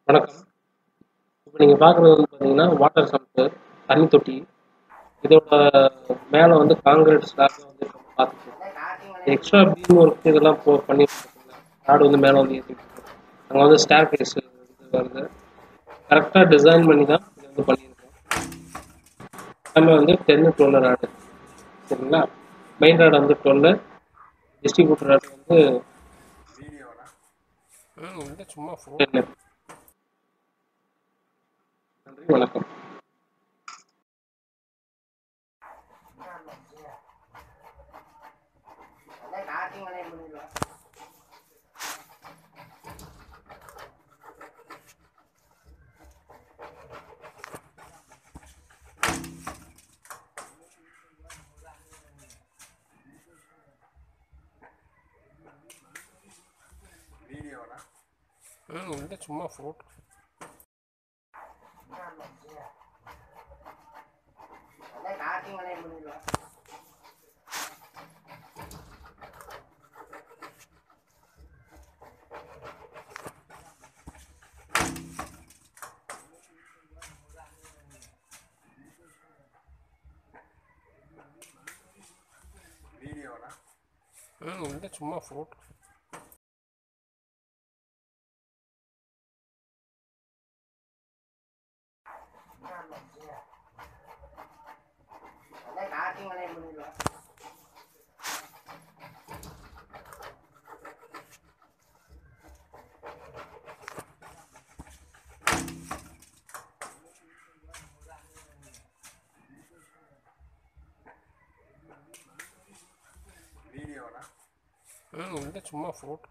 வணக்கம் இப்போ நீங்கள் பார்க்குறது வந்து பார்த்தீங்கன்னா வாட்டர் சம்ப்பு தண்ணி தொட்டி இதோட மேலே வந்து காங்கிரீட் ஸ்லாப் வந்து இப்போ பார்த்துட்டு எக்ஸ்ட்ரா பீம் ஒர்க் இதெல்லாம் போ பண்ணி ராடு வந்து மேலே வந்து ஏற்றி அங்கே வந்து ஸ்டேர் கேஸ் இது வருது கரெக்டாக டிசைன் பண்ணி தான் இது வந்து பண்ணியிருக்கோம் எல்லாமே வந்து டென்னு டுவெல் ராடு சரிங்களா மெயின் ராடு வந்து டுவெல்லு டிஸ்ட்ரிபியூட்டர் ராடு வந்து ம் இல்லை சும்மா ஃபோன் டென்னு நன்றி வணக்கம் ம் இல்லை சும்மா ஃபோட்டோ ம் இல்லை சும்மா ஃபோட்டோ ம் இல்லை சும்மா ஃபோட்டோ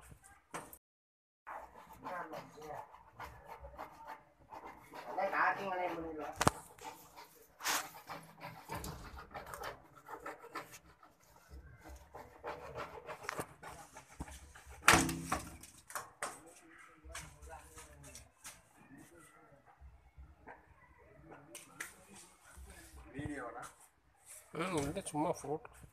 ம் இல்லை சும்மா ஃபோட்டோ